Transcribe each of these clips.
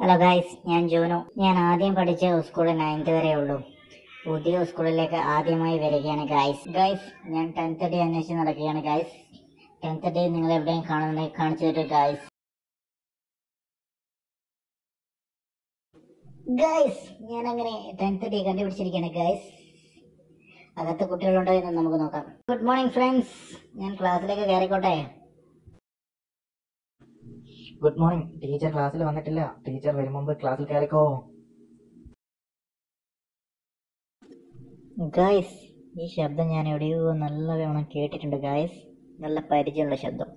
hello guys ഞാൻ ജോനു ഞാൻ ആദ്യം പഠിച്ച സ്കൂൾ നയൻത് വരെ ഉള്ളൂ പുതിയ സ്കൂളിലേക്ക് ആദ്യമായി വരികയാണ് ഗൈസ് ഗൈസ് ഞാൻ ടെൻത്ത് ഡേ അന്വേഷിച്ച് നടക്കുകയാണ് ഗൈസ് ടെൻത്ത് ഡേ നിങ്ങൾ എവിടെയും കാണുന്നത് കാണിച്ചു തരും ഗൈസ് ഗൈസ് ഞാൻ അങ്ങനെ ടെൻത്ത് ഡേ കണ്ടുപിടിച്ചിരിക്കുകയാണ് ഗൈസ് അകത്ത് കുട്ടികളുണ്ടോ എന്ന് നമുക്ക് നോക്കാം ഗുഡ് മോർണിംഗ് ഫ്രണ്ട്സ് ഞാൻ ക്ലാസ്സിലേക്ക് കയറിക്കോട്ടെ ഗുഡ് മോർണിംഗ് ടീച്ചർ ക്ലാസ്സിൽ വന്നിട്ടില്ല ടീച്ചർ വരും മുമ്പ് ക്ലാസ്സിൽ കയറിക്കോ ഗായ്സ് ഈ ശബ്ദം ഞാൻ എവിടെയോ നല്ലവണ്ണം കേട്ടിട്ടുണ്ട് ഗായ്സ് നല്ല പരിചയമുള്ള ശബ്ദം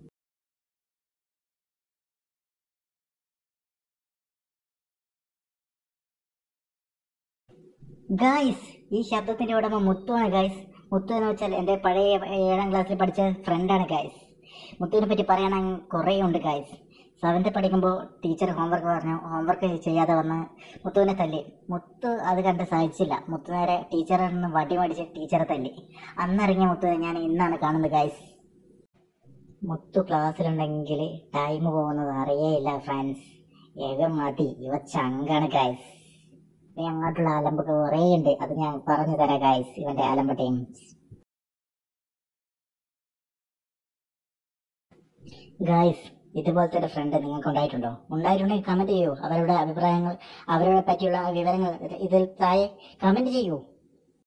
ഗായ്സ് ഈ ശബ്ദത്തിന്റെ ഉടമ മുത്തുവാണ് ഗായ്സ് മുത്തു എന്ന് വെച്ചാൽ എൻ്റെ പഴയ ഏഴാം ക്ലാസ്സിൽ പഠിച്ച ഫ്രണ്ടാണ് ഗായ്സ് മുത്തുവിനെ പറ്റി പറയാൻ കുറേ ഉണ്ട് ഗായ്സ് സെവൻത്ത് പഠിക്കുമ്പോൾ ടീച്ചർ ഹോംവർക്ക് പറഞ്ഞു ഹോംവർക്ക് ചെയ്യാതെ വന്ന് മുത്തുവിനെ തല്ലി മുത്തു അത് കണ്ട് സഹിച്ചില്ല മുത്തു നേരെ ടീച്ചറിൽ നിന്ന് വടി മേടിച്ച് ടീച്ചറെ തല്ലി അന്നിറങ്ങിയ മുത്തുവിനെ ഞാൻ ഇന്നാണ് കാണുന്നത് ഗായ്സ് മുത്തു ക്ലാസ്സിലുണ്ടെങ്കിൽ ടൈം പോകുന്നത് അറിയേയില്ല ഫ്രണ്ട്സ് ഏക മതി ഇവ ചങ്കാണ് ഗായ്സ് ഇനി അങ്ങോട്ടുള്ള അലമ്പ് കുറേ ഉണ്ട് അത് ഞാൻ പറഞ്ഞു തരാം ഗായ്സ് ഇവന്റെ അലമ്പ് ടീം ഗായ്സ് ഇതുപോലത്തെ ഒരു ഫ്രണ്ട് നിങ്ങൾക്ക് ഉണ്ടായിട്ടുണ്ടോ ഉണ്ടായിട്ടുണ്ടെങ്കിൽ കമന്റ് ചെയ്യൂ അവരുടെ അഭിപ്രായങ്ങൾ അവരുടെ പറ്റിയുള്ള വിവരങ്ങൾ ഇതിൽ താഴെ കമന്റ് ചെയ്യൂ